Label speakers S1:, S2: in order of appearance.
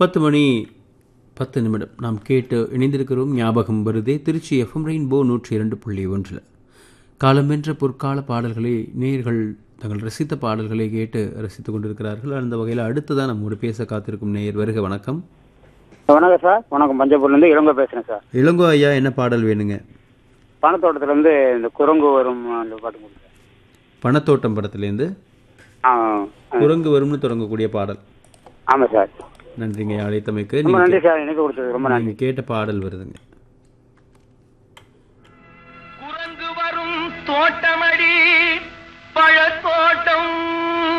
S1: பத்து மணி பத்து நிமிடம் நாம் கேட்டு இணைந்திருக்கிறோம் ஞாபகம் வருதே திருச்சி எஃப்எம் ரெயின்போ நூற்றி இரண்டு புள்ளி ஒன்றில் காலமென்ற பொற்கால பாடல்களை நேயர்கள் தங்கள் ரசித்த பாடல்களை கேட்டு ரசித்துக் கொண்டிருக்கிறார்கள் அந்த வகையில் அடுத்ததான் நம்மோடு பேச காத்திருக்கும் நேயர் வருக வணக்கம்
S2: வணக்கம் சார் வணக்கம் பஞ்சப்பூர்லேருந்து இளங்கோ பேசுகிறேன் சார்
S1: இளங்கோ ஐயா என்ன பாடல் வேணுங்க
S2: பணத்தோட்டத்துலேருந்து இந்த குரங்கு வரும் அந்த பாட்டு கொடுங்க
S1: பணத்தோட்டம் படத்துலேருந்து
S2: ஆ
S1: குரங்கு வரும்னு தொடங்கக்கூடிய பாடல்
S2: ஆமாம் சார்
S1: நன்றிங்க ஐயா, அழைத்தமைக்கு
S2: ரொம்ப
S1: நீங்க
S2: நன்றி சார் எனக்கு கொடுத்தது ரொம்ப நன்றி
S1: நீங்க கேட்ட பாடல் வருதுங்க
S3: குரங்கு வரும் தோட்ட